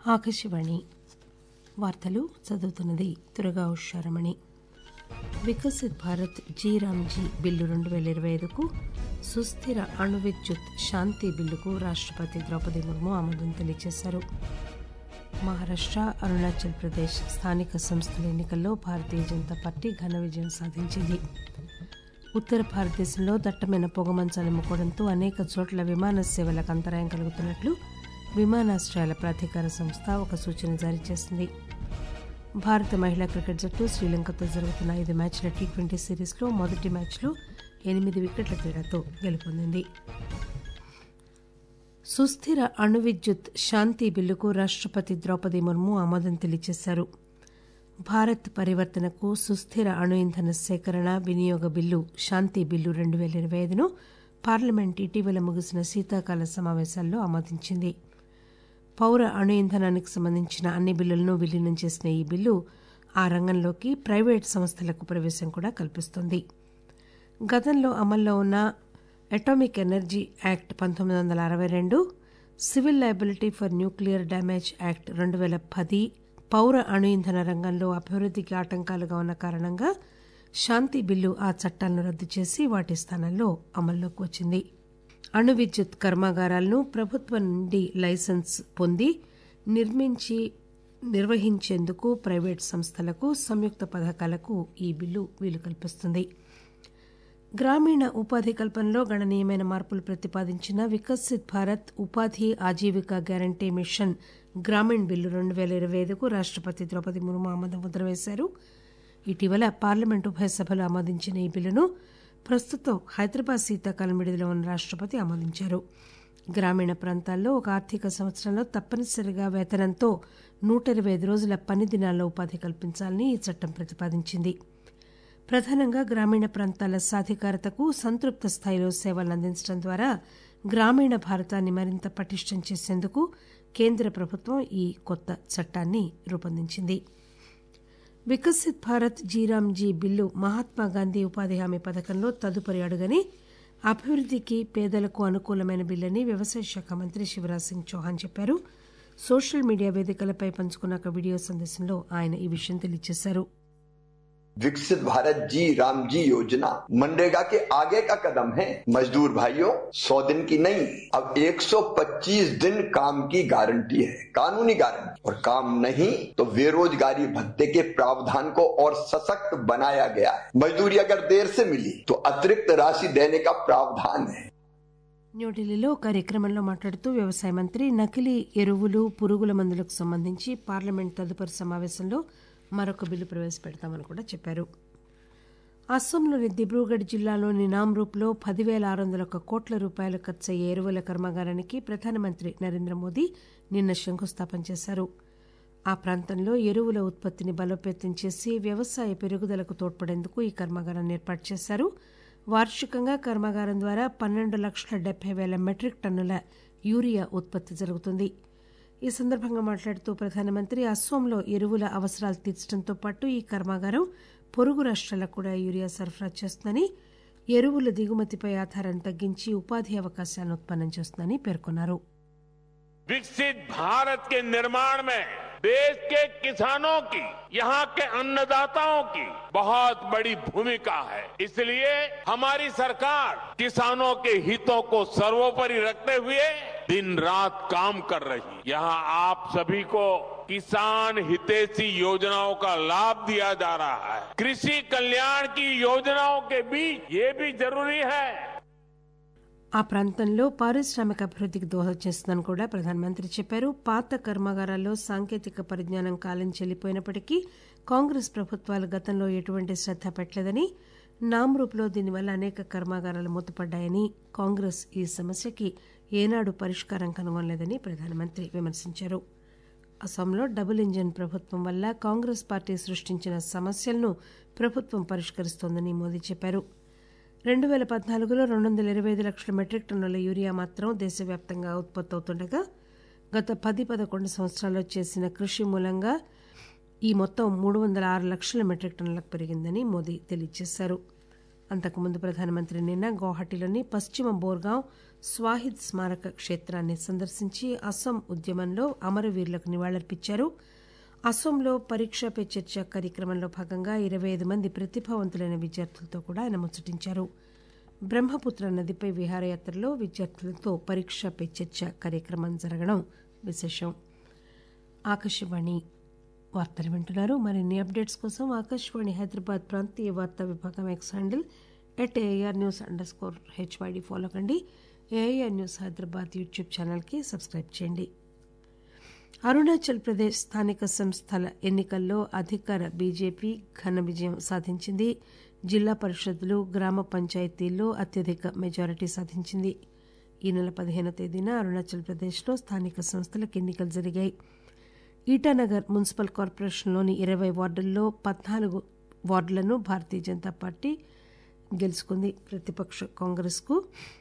ఆకాశవాణి వార్తలు చదువుతున్నది Turaga Usharamani Viksit Bharat G Ramji bill రెండు పేల ఇరవై ఐదుకు సుస్థిర అణు విద్యుత్ శాంతి బిల్లుకు రాష్టపతి ద్రౌపది ముర్ము ఆమోదం తెలియజేశారు మహారాష్ట అరుణాచల్ ప్రదేశ్ స్థానిక సంస్థల ఎన్నికల్లో భారతీయ జనతా పార్టీ ఘన విజయం సాధించింది ఉత్తర భారతదేశంలో దట్టమైన పొగమంచాలు ముక్కడంతో అనేక చోట్ల విమాన సేవలకు అంతరాయం కలుగుతున్నట్లు విమానాశ్రయాల ప్రాధికార సంస్థ ఒక సూచన జారీ చేసింది భారత మహిళా క్రికెట్ జట్టు శ్రీలంకతో జరుగుతున్న ఐదు మ్యాచ్ల టీ ట్వంటీ సిరీస్లో మొదటి మ్యాచ్లో ఎనిమిది వికెట్ల తేడాతో గెలుపొందింది సుస్థిర అణు విద్యుత్ శాంతి బిల్లుకు రాష్టపతి ద్రౌపది ముర్ము ఆమోదం తెలియజేశారు భారత్ పరివర్తనకు సుస్థిర అణు ఇంధన సేకరణ వినియోగ బిల్లు శాంతి బిల్లు రెండు పేల ఇరవై ఐదును పార్లమెంట్ ఇటీవల ముగిసిన శీతాకాల సమావేశాల్లో ఆమోదించింది పౌర అణు ఇంధనానికి సంబంధించిన అన్ని బిల్లులను విలీనం చేసిన ఈ బిల్లు ఆ రంగంలోకి ప్రైవేట్ సంస్థలకు ప్రవేశం కూడా కల్పిస్తోంది గతంలో అమల్లో ఉన్న అటామిక్ ఎనర్జీ యాక్ట్ పంతొమ్మిది వందల అరవై రెండు civil liability for nuclear damage act రెండు పేల పది పౌర అణు ఇంధన రంగంలో అభివృద్దికి ఆటంకాలుగా ఉన్న కారణంగా శాంతి బిల్లు ఆ చట్టాలను రద్దు చేసి వాటి స్థానంలో అమల్లోకి వచ్చింది అణు విద్యుత్ కర్మాగారాలను ప్రభుత్వం నుండి లైసెన్స్ పొంది నిర్మించి నిర్వహించేందుకు ప్రైవేట్ సంస్థలకు సంయుక్త పథకాలకు ఈ బిల్లు వీలు కల్పిస్తుంది గ్రామీణ ఉపాధి కల్పనలో గణనీయమైన మార్పులు ప్రతిపాదించిన వికసిత్ భారత్ ఉపాధి Ajeevika guarantee mission Gramin bill రెండు పేల ఇరవై ఐదుకు రాష్టపతి ద్రౌపది ముర్ము ఆమోదం ముద్ర వేశారు ఇటీవల పార్లమెంట్ ఉభయ సభలు ఆమోదించిన ఈ బిల్లును ప్రస్తుతం హైదరాబాద్ శీతాకాలం విడుదల ఉన్న రాష్టపతి ఆమోదించారు గ్రామీణ ప్రాంతాల్లో ఒక ఆర్థిక సంవత్సరంలో తప్పనిసరిగా వేతనంతో నూట ఇరవై ఐదు రోజుల పని దినాల్లో ఉపాధి కల్పించాలని ఈ చట్టం ప్రతిపాదించింది ప్రధానంగా గ్రామీణ ప్రాంతాల సాధికారతకు సంతృప్త స్థాయిలో సేవలను అందించడం ద్వారా గ్రామీణ భారతాన్ని మరింత పటిష్టం చేసేందుకు కేంద్ర ప్రభుత్వం ఈ కొత్త చట్టాన్ని రూపొందించింది వికసిత్ భారత్ జీరామ్జీ బిల్లు మహాత్మాగాంధీ ఉపాధి హామీ పథకంలో తదుపరి అడుగని అభివృద్దికి పేదలకు అనుకూలమైన బిల్లని వ్యవసాయ శాఖ మంత్రి శివరాజ్ సింగ్ చౌహాన్ చెప్పారు సోషల్ మీడియా వేదికలపై పంచుకున్న ఒక వీడియో సందేశంలో ఆయన ఈ విషయం తెలియజేశారు विकसित भारत जी राम जी योजना मनरेगा के आगे का कदम है मजदूर भाइयों 100 दिन की नहीं अब 125 दिन काम की गारंटी है कानूनी गारंटी और काम नहीं तो बेरोजगारी भत्ते के प्रावधान को और सशक्त बनाया गया है मजदूरी अगर देर से मिली तो अतिरिक्त राशि देने का प्रावधान है న్యూఢిల్లీలో కార్యక్రమంలో మాట్లాడుతూ వ్యవసాయ మంత్రి నకిలీ ఎరువులు పురుగుల మందులకు సంబంధించి పార్లమెంట్ తదుపరి సమావేశంలో మరొక బిల్లు ప్రవేశపెడతామని కూడా చెప్పారు అస్సాంలోని దిబ్రూగఢ్ జిల్లాలోని నామ్రూప్లో పదివేల ఆరు వందల ఒక్క కోట్ల రూపాయలు ఖర్చయ్యే ఎరువుల కర్మాగారానికి ప్రధానమంత్రి నరేంద్ర మోదీ నిన్న శంకుస్థాపన చేశారు ఆ ప్రాంతంలో ఎరువుల ఉత్పత్తిని బలోపేతం చేసి వ్యవసాయ పెరుగుదలకు తోడ్పడేందుకు ఈ కర్మాగారాన్ని ఏర్పాటు చేశారు వార్షికంగా కర్మాగారం ద్వారా పన్నెండు లక్షల డెబ్బై వేల మెట్రిక్ టన్నుల యూరియా ఉత్పత్తి జరుగుతుంది ఈ సందర్భంగా మాట్లాడుతూ ప్రధానమంత్రి అస్సోంలో ఎరువుల అవసరాలు తీర్చడంతో పాటు ఈ కర్మాగారం పొరుగు రాష్ట్రాలకు కూడా యూరియా సరఫరా చేస్తుందని ఎరువుల దిగుమతిపై ఆధారం తగ్గించి ఉపాధి అవకాశాలను ఉత్పన్నం చేస్తుందని పేర్కొన్నారు विकसित भारत के निर्माण में देश के किसानों की यहाँ के अन्नदाताओं की बहुत बड़ी भूमिका है इसलिए हमारी सरकार किसानों के हितों को सर्वोपरि रखते हुए दिन रात काम कर रही यहाँ आप सभी को किसान हितैषी योजनाओं का लाभ दिया जा रहा है कृषि कल्याण की योजनाओं के बीच ये भी जरूरी है ఆ ప్రాంతంలో పారిశ్రామిక అభివృద్దికి దోహదం చేస్తుందని కూడా ప్రధానమంత్రి చెప్పారు పాత కర్మాగారాల్లో సాంకేతిక పరిజ్ఞానం కాలం చెల్లిపోయినప్పటికీ కాంగ్రెస్ ప్రభుత్వాలు గతంలో ఎటువంటి శ్రద్ద పెట్టలేదని నామ్రూప్లో దీనివల్ల అనేక కర్మాగారాలు మూతపడ్డాయని కాంగ్రెస్ ఈ సమస్యకి ఏనాడు పరిష్కారం కనుగొనలేదని ప్రధానమంత్రి విమర్శించారు అస్సాంలో డబుల్ ఇంజన్ ప్రభుత్వం వల్ల కాంగ్రెస్ పార్టీ సృష్టించిన సమస్యలను ప్రభుత్వం పరిష్కరిస్తోందని మోదీ చెప్పారు రెండు పేల పద్నాలుగులో రెండు వందల ఇరవై ఐదు లక్షల మెట్రిక్ టన్నుల యూరియా మాత్రం దేశవ్యాప్తంగా ఉత్పత్తి అవుతుండగా గత పది పదకొండు సంవత్సరాల్లో చేసిన కృషి మూలంగా ఈ మొత్తం మూడు వందల ఆరు లక్షల మెట్రిక్ టన్నులకు పెరిగిందని మోదీ తెలియజేశారు అంతకుముందు ప్రధానమంత్రి నిన్న గౌహటిలోని పశ్చిమ బోర్గాం స్వాహిద్ స్మారక క్షేత్రాన్ని సందర్శించి అస్సాం ఉద్యమంలో అమరవీరులకు నివాళులర్పించారు అస్సాంలో పరీక్ష పే చర్చ కార్యక్రమంలో భాగంగా ఇరవై ఐదు మంది ప్రతిభావంతులైన విద్యార్థులతో కూడా ఆయన ముచ్చటించారు బ్రహ్మపుత్ర నదిపై విహారయాత్రలో విద్యార్థులతో పరీక్ష పే చర్చ కార్యక్రమం జరగడం విశేషం ఆకాశవాణి వార్తలు వింటున్నారు మరిన్ని అప్డేట్స్ కోసం ఆకాశవాణి హైదరాబాద్ ప్రాంతీయ వార్తా విభాగం X handle at AR news under score HYD follow కండి ఏఆర్ న్యూస్ హైదరాబాద్ యూట్యూబ్ ఛానల్కి సబ్స్క్రైబ్ చేయండి అరుణాచల్ ప్రదేశ్ స్థానిక సంస్థల ఎన్నికల్లో అధికార బీజేపీ ఘన విజయం సాధించింది జిల్లా పరిషత్లు గ్రామ పంచాయతీల్లో అత్యధిక మెజారిటీ సాధించింది ఈ నెల పదిహేనో తేదీన అరుణాచల్ ప్రదేశ్లో స్థానిక సంస్థలకు ఎన్నికలు జరిగాయి ఈటానగర్ మున్సిపల్ కార్పొరేషన్లోని ఇరవై వార్డుల్లో పద్నాలుగు వార్డులను భారతీయ జనతా పార్టీ గెలుచుకుంది ప్రతిపక్ష కాంగ్రెస్కు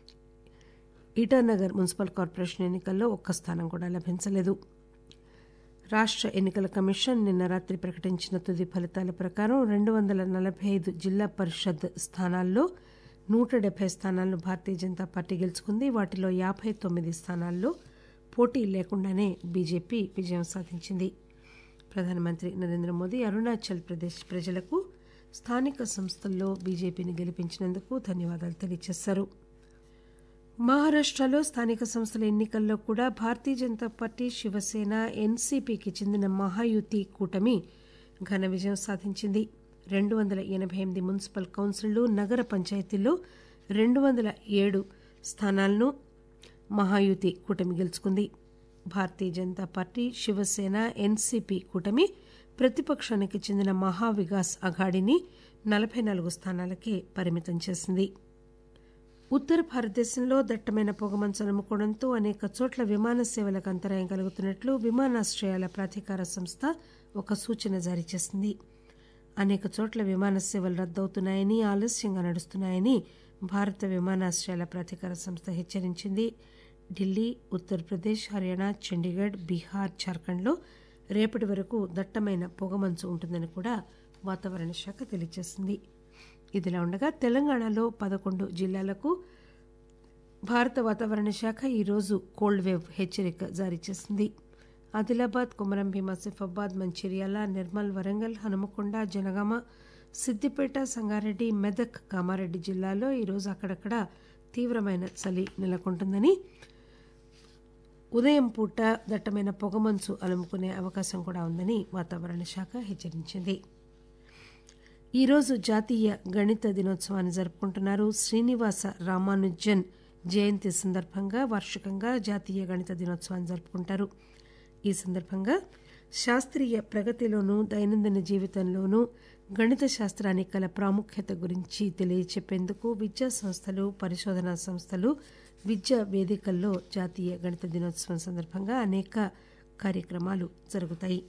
ఈటానగర్ మున్సిపల్ కార్పొరేషన్ ఎన్నికల్లో ఒక్క స్థానం కూడా లభించలేదు రాష్ట ఎన్నికల కమిషన్ నిన్న రాత్రి ప్రకటించిన తుది ఫలితాల ప్రకారం రెండు వందల నలభై ఐదు జిల్లా పరిషత్ స్థానాల్లో నూట డెబ్బై స్థానాలను భారతీయ జనతా పార్టీ గెలుచుకుంది వాటిలో యాభై తొమ్మిది స్థానాల్లో పోటీ లేకుండానే బీజేపీ విజయం సాధించింది ప్రధానమంత్రి నరేంద్ర మోదీ అరుణాచల్ ప్రదేశ్ ప్రజలకు స్థానిక సంస్థల్లో బీజేపీని గెలిపించినందుకు ధన్యవాదాలు తెలియజేశారు మహారాష్టలో స్థానిక సంస్థల ఎన్నికల్లో కూడా భారతీయ జనతా పార్టీ శివసేన ఎన్సీపీకి చెందిన మహాయుతి కూటమి ఘన విజయం సాధించింది రెండు వందల ఎనభై ఎనిమిది మున్సిపల్ కౌన్సిళ్లు నగర పంచాయతీల్లో రెండు వందల ఏడు స్థానాలను మహాయుతి కూటమి గెలుచుకుంది భారతీయ జనతా పార్టీ శివసేన ఎన్సీపీ కూటమి ప్రతిపక్షానికి చెందిన మహావికాస్ అఘాడీని నలభై నాలుగు స్థానాలకే పరిమితం చేసింది ఉత్తర భారతదేశంలో దట్టమైన పొగమంచు అలుముకోవడంతో అనేక చోట్ల విమాన సేవలకు అంతరాయం కలుగుతున్నట్లు విమానాశ్రయాల ప్రాధికార సంస్థ ఒక సూచన జారీ చేసింది అనేక చోట్ల విమాన సేవలు రద్దవుతున్నాయని ఆలస్యంగా నడుస్తున్నాయని భారత విమానాశ్రయాల ప్రాధికార సంస్థ హెచ్చరించింది ఢిల్లీ ఉత్తరప్రదేశ్ హర్యానా చండీగఢ్ బీహార్ జార్ఖండ్లో రేపటి వరకు దట్టమైన పొగమంచు ఉంటుందని కూడా వాతావరణ శాఖ తెలియజేసింది ఇదిలా ఉండగా తెలంగాణలో పదకొండు జిల్లాలకు భారత వాతావరణ శాఖ ఈరోజు కోల్డ్ వేవ్ హెచ్చరిక జారీ చేసింది ఆదిలాబాద్ కొమరంభీం ఆసిఫాబాద్ మంచిర్యాల నిర్మల్ వరంగల్ హనుమకొండ జనగామ సిద్దిపేట సంగారెడ్డి మెదక్ కామారెడ్డి జిల్లాలో ఈరోజు అక్కడక్కడ తీవ్రమైన చలి నెలకొంటుందని ఉదయం పూట దట్టమైన పొగమంచు అలుముకునే అవకాశం కూడా ఉందని వాతావరణ శాఖ హెచ్చరించింది ఈరోజు జాతీయ గణిత దినోత్సవాన్ని జరుపుకుంటున్నారు శ్రీనివాస రామానుజన్ జయంతి సందర్భంగా వార్షికంగా జాతీయ గణిత దినోత్సవాన్ని జరుపుకుంటారు ఈ సందర్భంగా శాస్త్రీయ ప్రగతిలోనూ దైనందిన జీవితంలోనూ గణిత శాస్త్రానికి గల ప్రాముఖ్యత గురించి తెలియచెప్పేందుకు విద్యా సంస్థలు పరిశోధనా సంస్థలు విద్యా వేదికల్లో జాతీయ గణిత దినోత్సవం సందర్భంగా అనేక కార్యక్రమాలు జరుగుతాయి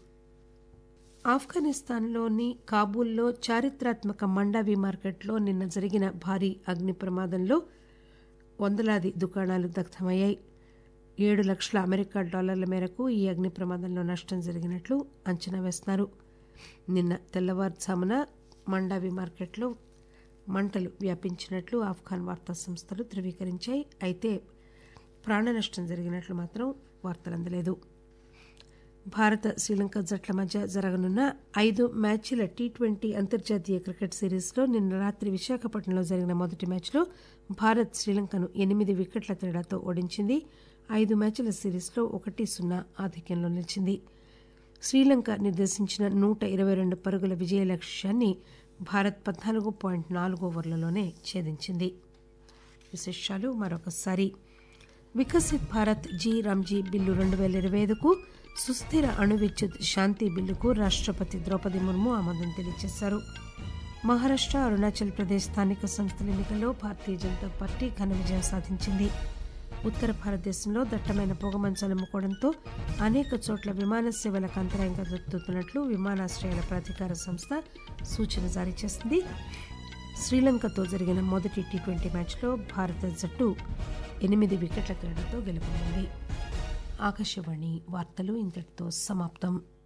ఆఫ్ఘనిస్తాన్లోని కాబూల్లో చారిత్రాత్మక మండావి మార్కెట్లో నిన్న జరిగిన భారీ అగ్ని ప్రమాదంలో వందలాది దుకాణాలు దగ్ధమయ్యాయి ఏడు లక్షల అమెరికా డాలర్ల మేరకు ఈ అగ్ని ప్రమాదంలో నష్టం జరిగినట్లు అంచనా వేస్తున్నారు నిన్న తెల్లవారుజామున మండావి మార్కెట్లో మంటలు వ్యాపించినట్లు ఆఫ్ఘాన్ వార్తా సంస్థలు ధృవీకరించాయి అయితే ప్రాణ నష్టం జరిగినట్లు మాత్రం వార్తలు అందలేదు భారత శ్రీలంక జట్ల మధ్య జరగనున్న ఐదు మ్యాచ్ల టీ ట్వంటీ అంతర్జాతీయ క్రికెట్ సిరీస్లో నిన్న రాత్రి విశాఖపట్నంలో జరిగిన మొదటి మ్యాచ్లో భారత్ శ్రీలంకను ఎనిమిది వికెట్ల తేడాతో ఓడించింది ఐదు మ్యాచ్ల సిరీస్లో ఒకటి సున్నా ఆధిక్యంలో నిలిచింది శ్రీలంక నిర్దేశించిన నూట ఇరవై రెండు పరుగుల విజయ లక్ష్యాన్ని భారత్ పద్నాలుగు పాయింట్ నాలుగు ఓవర్లలోనే ఛేదించింది విశేషాలు మరొకసారి వికసిత్ భారత్ జీ రామ్జీ బిల్లు రెండు వేల ఇరవై ఐదుకు సుస్థిర అణు విద్యుత్ శాంతి బిల్లుకు రాష్టపతి ద్రౌపది ముర్ము ఆమోదం తెలియజేశారు మహారాష్ట అరుణాచల్ ప్రదేశ్ స్థానిక సంస్థల ఎన్నికల్లో భారతీయ జనతా పార్టీ ఘన విజయం సాధించింది ఉత్తర భారతదేశంలో దట్టమైన పొగమంచు అలుముకోవడంతో అనేక చోట్ల విమాన సేవలకు అంతరాయం కలుగుతున్నట్లు విమానాశ్రయాల ప్రాధికార సంస్థ సూచన జారీ చేసింది శ్రీలంకతో జరిగిన మొదటి టీ ట్వంటీ మ్యాచ్లో భారత జట్టు ఎనిమిది వికెట్ల తేడాతో గెలుపొందింది ఆకాశవాణి వార్తలు ఇంతటితో సమాప్తం